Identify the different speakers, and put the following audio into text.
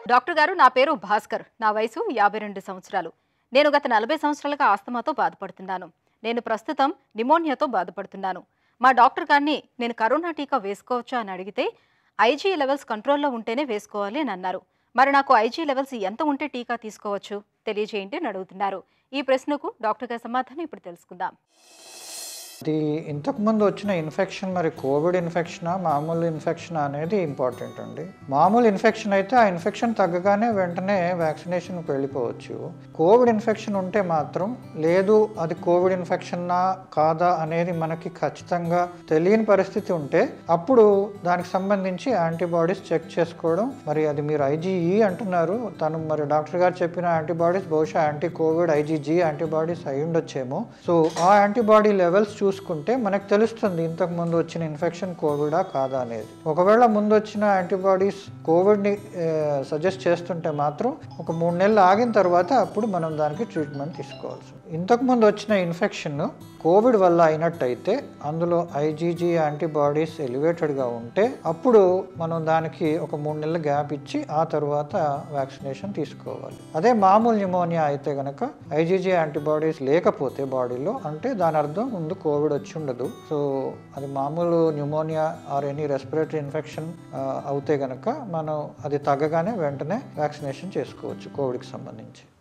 Speaker 1: Doctor గారు నా పేరు భాస్కర్ నా వయసు యాభై రెండు సంవత్సరాలు నేను గత నలభై సంవత్సరాలుగా ఆస్తమాతో బాధపడుతున్నాను నేను ప్రస్తుతం నిమోనియాతో బాధపడుతున్నాను మా డాక్టర్ గారిని నేను కరోనా టీకా వేసుకోవచ్చా అని అడిగితే ఐజీ లెవెల్స్ కంట్రోల్లో ఉంటేనే వేసుకోవాలి అని అన్నారు మరి నాకు ఐజీ లెవెల్స్ ఎంత ఉంటే టీకా తీసుకోవచ్చు తెలియజేయండి అని అడుగుతున్నారు ఈ ప్రశ్నకు డాక్టర్ గారి సమాధానం ఇప్పుడు తెలుసుకుందాం
Speaker 2: ఇది ఇంతకుముందు వచ్చిన ఇన్ఫెక్షన్ మరి కోవిడ్ ఇన్ఫెక్షనా మామూలు ఇన్ఫెక్షన్ అనేది ఇంపార్టెంట్ అండి మామూలు ఇన్ఫెక్షన్ అయితే ఆ ఇన్ఫెక్షన్ తగ్గగానే వెంటనే వ్యాక్సినేషన్కి వెళ్ళిపోవచ్చు కోవిడ్ ఇన్ఫెక్షన్ ఉంటే మాత్రం లేదు అది కోవిడ్ ఇన్ఫెక్షన్నా కాదా అనేది మనకి ఖచ్చితంగా తెలియని పరిస్థితి ఉంటే అప్పుడు దానికి సంబంధించి యాంటీబాడీస్ చెక్ చేసుకోవడం మరి అది మీరు ఐజీఈ అంటున్నారు తను మరి డాక్టర్ గారు చెప్పిన యాంటీబాడీస్ బహుశా యాంటీ కోవిడ్ ఐజీజీ యాంటీబాడీస్ అయి ఉండొచ్చేమో సో ఆ యాంటీబాడీ లెవెల్స్ చూసుకుంటే మనకు తెలుస్తుంది ఇంతకు ముందు వచ్చిన ఇన్ఫెక్షన్ కోవిడా కాదా అనేది ఒకవేళ ముందు వచ్చిన యాంటీబాడీస్ కోవిడ్ని సజెస్ట్ చేస్తుంటే మాత్రం ఒక మూడు నెలలు ఆగిన తర్వాత అప్పుడు మనం దానికి ట్రీట్మెంట్ తీసుకోవాల్సి ఉంటుంది. ఇంతకు ముందు వచ్చిన ఇన్ఫెక్షన్ కోవిడ్ వల్ల అయినట్టయితే అందులో ఐజీజీ యాంటీబాడీస్ ఎలివేటెడ్గా ఉంటే అప్పుడు మనం దానికి ఒక మూడు నెలల గ్యాప్ ఇచ్చి ఆ తర్వాత వ్యాక్సినేషన్ తీసుకోవాలి అదే మామూలు న్యూమోనియా అయితే కనుక ఐజీజీ యాంటీబాడీస్ లేకపోతే బాడీలో అంటే దాని అర్థం ముందు కోవిడ్ వచ్చి ఉండదు సో అది మామూలు pneumonia or any respiratory infection అవుతే కనుక మనం అది తగ్గగానే వెంటనే వ్యాక్సినేషన్ చేసుకోవచ్చు కోవిడ్కి సంబంధించి